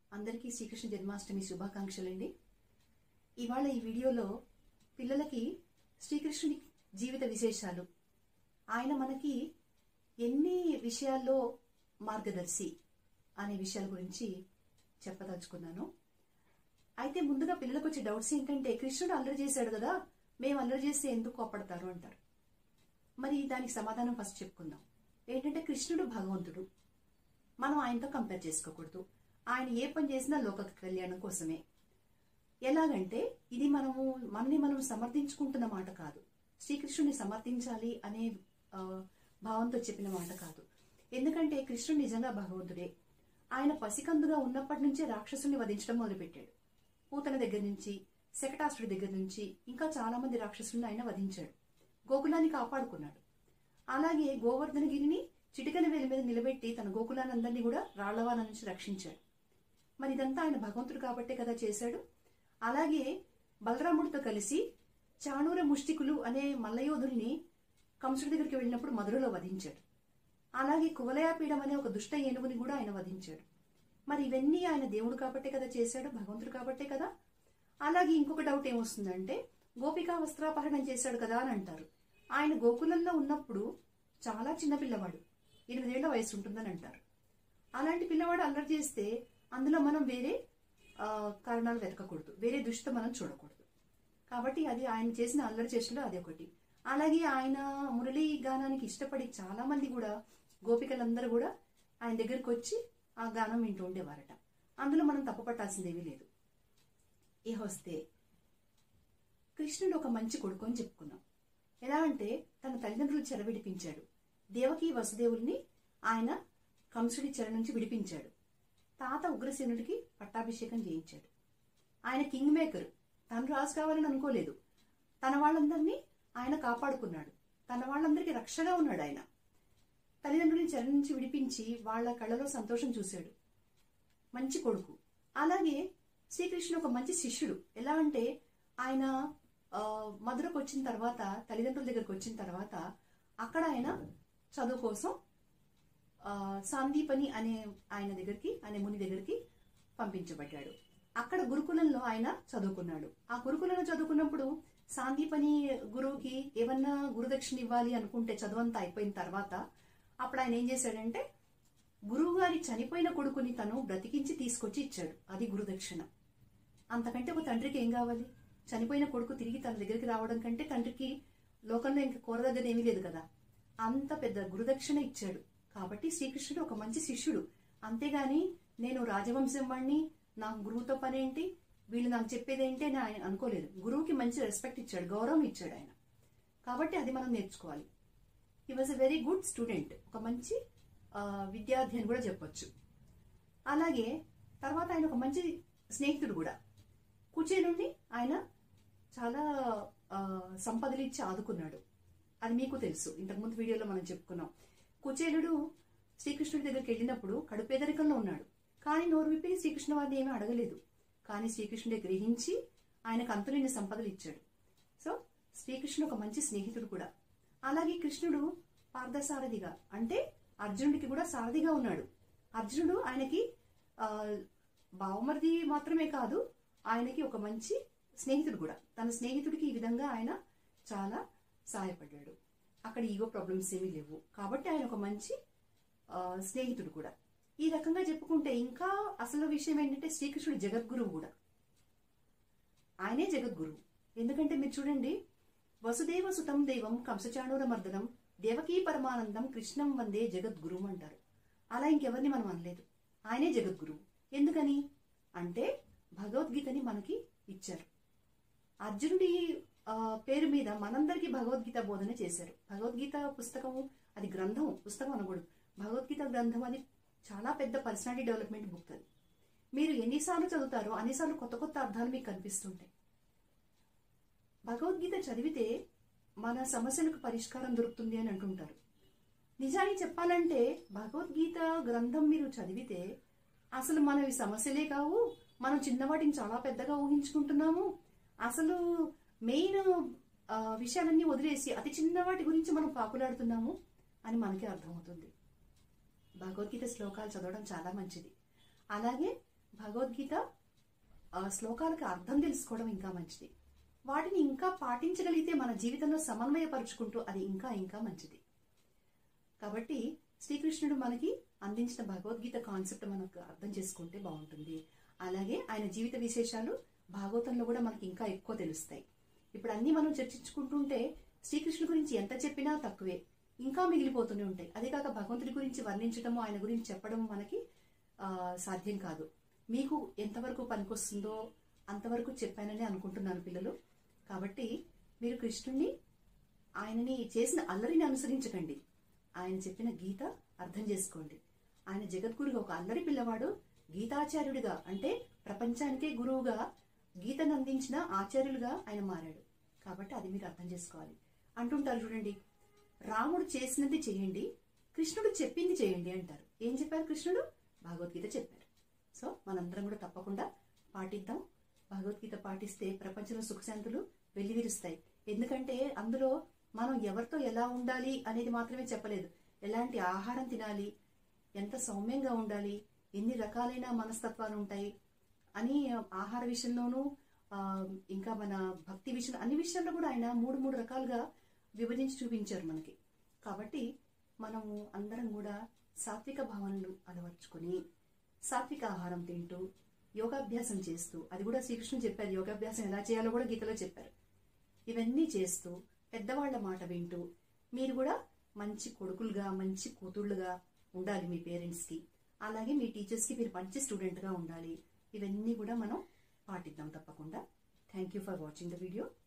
అందరికీ శ్రీకృష్ణ జన్మాష్టమి శుభాకాంక్షలండి ఇవాళ ఈ వీడియోలో పిల్లలకి శ్రీకృష్ణుని జీవిత విశేషాలు ఆయన మనకి ఎన్ని విషయాల్లో మార్గదర్శి అనే విషయాల గురించి చెప్పదలుచుకున్నాను అయితే ముందుగా పిల్లలకు వచ్చే డౌట్స్ ఏంటంటే కృష్ణుడు అల్లరి చేశాడు కదా మేము అల్లరి చేస్తే ఎందుకు కోపడతారు అంటారు మరి దానికి సమాధానం ఫస్ట్ చెప్పుకుందాం ఏంటంటే కృష్ణుడు భగవంతుడు మనం ఆయనతో కంపేర్ చేసుకోకూడదు ఆయన ఏ పని చేసినా లోక కళ్యాణం కోసమే ఎలాగంటే ఇది మనము మనని మనం సమర్థించుకుంటున్న మాట కాదు శ్రీకృష్ణుని సమర్థించాలి అనే ఆ, భావంతో చెప్పిన మాట కాదు ఎందుకంటే కృష్ణుడు నిజంగా భగవంతుడే ఆయన పసికందుగా ఉన్నప్పటి నుంచే రాక్షసుని వధించడం మొదలుపెట్టాడు పూతన దగ్గర నుంచి శకటాసుడి దగ్గర నుంచి ఇంకా చాలా మంది రాక్షసులను ఆయన వధించాడు గోకులాన్ని కాపాడుకున్నాడు అలాగే గోవర్ధనగిరిని చిటికన వేలి మీద నిలబెట్టి తన గోకులానందరినీ కూడా రాళ్లవాన నుంచి రక్షించాడు మరి ఇదంతా ఆయన భగవంతుడు కాబట్టే కదా చేశాడు అలాగే బలరాముడితో కలిసి చాణూర ముష్టికులు అనే మల్లయోధుల్ని కంసుడి దగ్గరికి వెళ్ళినప్పుడు మధురలో వధించాడు అలాగే కువలయాపీడం అనే ఒక దుష్ట ఏనుగుని కూడా ఆయన వధించాడు మరి ఇవన్నీ ఆయన దేవుడు కాబట్టే కదా చేశాడు భగవంతుడు కాబట్టే కదా అలాగే ఇంకొక డౌట్ ఏమొస్తుందంటే గోపికా వస్త్రాపహరణం చేశాడు కదా అని అంటారు ఆయన గోకులంలో ఉన్నప్పుడు చాలా చిన్న పిల్లవాడు ఎనిమిదేళ్ల వయసు ఉంటుందని అంటారు అలాంటి పిల్లవాడు అల్లరి చేస్తే అందులో మనం వేరే ఆ, కారణాలు వెతకకూడదు వేరే దృష్టితో మనం చూడకూడదు కాబట్టి అది ఆయన చేసిన అల్లరి చేసిలో అది ఒకటి అలాగే ఆయన మురళీ గానానికి ఇష్టపడి చాలా మంది కూడా గోపికలందరూ కూడా ఆయన దగ్గరికి వచ్చి ఆ గానం వింటూ ఉండేవారట అందులో మనం తప్పు పట్టాల్సిందేమీ లేదు ఇక వస్తే కృష్ణుడు ఒక మంచి కొడుకు అని చెప్పుకున్నాం ఎలా అంటే తన తల్లిదండ్రులు చెర విడిపించాడు దేవకి వసుదేవుల్ని ఆయన కంసుడి చెర నుంచి విడిపించాడు తాత ఉగ్రసేనుడికి పట్టాభిషేకం చేయించాడు ఆయన కింగ్ మేకర్ తను రాజు కావాలని అనుకోలేదు తన వాళ్ళందరినీ ఆయన కాపాడుకున్నాడు తన వాళ్ళందరికీ రక్షగా ఉన్నాడు ఆయన తల్లిదండ్రులని చెర నుంచి విడిపించి వాళ్ళ కళ్ళలో సంతోషం చూశాడు మంచి కొడుకు అలాగే శ్రీకృష్ణుడు ఒక మంచి శిష్యుడు ఎలా అంటే ఆయన ఆ, మధురకు వచ్చిన తర్వాత తల్లిదండ్రుల దగ్గరకు వచ్చిన తర్వాత అక్కడ ఆయన చదువు కోసం ఆ, సాందీపని అనే ఆయన దగ్గరికి అనే ముని దగ్గరికి పంపించబడ్డాడు అక్కడ గురుకులంలో ఆయన చదువుకున్నాడు ఆ గురుకులంలో చదువుకున్నప్పుడు సాందీపని గురువుకి ఏమన్నా గురుదక్షిణ ఇవ్వాలి అనుకుంటే చదువంతా అయిపోయిన తర్వాత అప్పుడు ఆయన ఏం చేశాడంటే గురువు గారి చనిపోయిన కొడుకుని తను బ్రతికించి తీసుకొచ్చి ఇచ్చాడు అది గురుదక్షిణ అంతకంటే ఒక తండ్రికి ఏం కావాలి చనిపోయిన కొడుకు తిరిగి తన దగ్గరికి రావడం కంటే తండ్రికి లోకంలో ఇంకా కోరదగ్గది ఏమీ లేదు కదా అంత పెద్ద గురుదక్షిణ ఇచ్చాడు కాబట్టి శ్రీకృష్ణుడు ఒక మంచి శిష్యుడు అంతేగాని నేను రాజవంశం వాణ్ణి నాకు గురువుతో పనేంటి వీళ్ళు నాకు చెప్పేది ఏంటి అని ఆయన అనుకోలేదు గురువుకి మంచి రెస్పెక్ట్ ఇచ్చాడు గౌరవం ఇచ్చాడు ఆయన కాబట్టి అది మనం నేర్చుకోవాలి he was a very good student ఒక మంచి ఆ, విద్యార్థి అని కూడా చెప్పొచ్చు అలాగే తర్వాత ఆయన ఒక మంచి స్నేహితుడు కూడా కుచేలుండి ఆయన చాలా ఆ, సంపదలు ఇచ్చి ఆదుకున్నాడు అది మీకు తెలుసు ఇంతకుముందు వీడియోలో మనం చెప్పుకున్నాం కుచేలుడు శ్రీకృష్ణుడి దగ్గరికి వెళ్ళినప్పుడు కడుపేదరికంలో ఉన్నాడు కానీ నోరు విప్పి శ్రీకృష్ణ వారిని ఏమీ అడగలేదు కానీ శ్రీకృష్ణుడే గ్రహించి ఆయనకు అంతులేని సంపదలు ఇచ్చాడు సో శ్రీకృష్ణుడు ఒక మంచి స్నేహితుడు కూడా అలాగే కృష్ణుడు పార్థసారథిగా అంటే అర్జునుడికి కూడా సారథిగా ఉన్నాడు అర్జునుడు ఆయనకి ఆ, బావమరిది మాత్రమే కాదు ఆయనకి ఒక మంచి స్నేహితుడు కూడా తన స్నేహితుడికి ఈ విధంగా ఆయన చాలా సహాయపడ్డాడు అక్కడ ఈగో ప్రాబ్లమ్స్ ఏమీ లేవు కాబట్టి ఆయన ఒక మంచి ఆ, స్నేహితుడు కూడా ఈ రకంగా చెప్పుకుంటే ఇంకా అసలు విషయం ఏంటంటే శ్రీకృష్ణుడు జగద్గురువు కూడా ఆయనే జగద్గురువు ఎందుకంటే మీరు చూడండి వసుదేవ సుతం దైవం కంసచాణూర మర్దనం దేవకీ పరమానందం కృష్ణం వందే జగద్గురువు అంటారు అలా ఇంకెవరిని మనం అనలేదు ఆయనే జగద్గురువు ఎందుకని అంటే భగవద్గీతని మనకి ఇచ్చారు అర్జునుడి ఆ, పేరు మీద మనందరికీ భగవద్గీత బోధన చేశారు భగవద్గీత పుస్తకము అది గ్రంథం పుస్తకం అనకూడదు భగవద్గీత గ్రంథం అది చాలా పెద్ద పర్సనాలిటీ డెవలప్మెంట్ బుక్ అది మీరు ఎన్నిసార్లు చదువుతారో అన్నిసార్లు కొత్త కొత్త అర్థాలు మీకు కనిపిస్తుంటాయి భగవద్గీత చదివితే మన సమస్యలకు పరిష్కారం దొరుకుతుంది అని అంటుంటారు నిజానికి చెప్పాలంటే భగవద్గీత గ్రంథం మీరు చదివితే అసలు మనవి సమస్యలే కావు మనం చిన్నవాటిని చాలా పెద్దగా ఊహించుకుంటున్నాము అసలు మెయిన్ ఆ, విషయాలన్నీ వదిలేసి అతి చిన్నవాటి గురించి మనం పాకులాడుతున్నాము అని మనకి అర్థమవుతుంది భగవద్గీత శ్లోకాలు చదవడం చాలా మంచిది అలాగే భగవద్గీత ఆ, శ్లోకాలకు అర్థం తెలుసుకోవడం ఇంకా మంచిది వాటిని ఇంకా పాటించగలిగితే మన జీవితంలో సమన్వయపరుచుకుంటూ అది ఇంకా ఇంకా మంచిది కాబట్టి శ్రీకృష్ణుడు మనకి అందించిన భగవద్గీత కాన్సెప్ట్ మనకు అర్థం చేసుకుంటే బాగుంటుంది అలాగే ఆయన జీవిత విశేషాలు భాగవతంలో కూడా మనకి ఇంకా ఎక్కువ తెలుస్తాయి ఇప్పుడు అన్ని మనం చర్చించుకుంటుంటే శ్రీకృష్ణుడి గురించి ఎంత చెప్పినా తక్కువే ఇంకా మిగిలిపోతూనే ఉంటాయి అదే కాక భగవంతుడి గురించి వర్ణించడము ఆయన గురించి చెప్పడం మనకి ఆ, సాధ్యం కాదు మీకు ఎంతవరకు పనికొస్తుందో అంతవరకు చెప్పానని అనుకుంటున్నాను పిల్లలు కాబట్టి మీరు కృష్ణుణ్ణి ఆయనని చేసిన అల్లరిని అనుసరించకండి ఆయన చెప్పిన గీత అర్థం చేసుకోండి ఆయన జగద్గురుగా ఒక అల్లరి పిల్లవాడు గీతాచార్యుడిగా అంటే ప్రపంచానికే గురువుగా గీతను అందించిన ఆచార్యులుగా ఆయన మారాడు కాబట్టి అది మీరు అర్థం చేసుకోవాలి అంటుంటారు చూడండి రాముడు చేసినది చేయండి కృష్ణుడు చెప్పింది చేయండి అంటారు ఏం చెప్పారు కృష్ణుడు భగవద్గీత చెప్పారు సో మనందరం కూడా తప్పకుండా పాటిద్దాం భగవద్గీత పాటిస్తే ప్రపంచంలో సుఖశాంతులు వెల్లివిరుస్తాయి ఎందుకంటే అందులో మనం ఎవరితో ఎలా ఉండాలి అనేది మాత్రమే చెప్పలేదు ఎలాంటి ఆహారం తినాలి ఎంత సౌమ్యంగా ఉండాలి ఎన్ని రకాలైన మనస్తత్వాలు ఉంటాయి అని ఆహార విషయంలోనూ ఆ, ఇంకా మన భక్తి విషయం అన్ని విషయాల్లో కూడా ఆయన మూడు మూడు రకాలుగా విభజించి చూపించారు మనకి కాబట్టి మనము అందరం కూడా సాత్విక భావనలు అలవర్చుకొని సాత్విక ఆహారం తింటూ యోగాభ్యాసం చేస్తూ అది కూడా శ్రీకృష్ణుడు చెప్పారు యోగాభ్యాసం ఎలా చేయాలో కూడా గీతలో చెప్పారు ఇవన్నీ చేస్తూ పెద్దవాళ్ల మాట వింటూ మీరు కూడా మంచి కొడుకులుగా మంచి కూతుళ్ళుగా ఉండాలి మీ పేరెంట్స్కి అలాగే మీ టీచర్స్కి మీరు మంచి స్టూడెంట్గా ఉండాలి ఇవన్నీ కూడా మనం పాటిద్దాం తప్పకుండా thank you for watching the video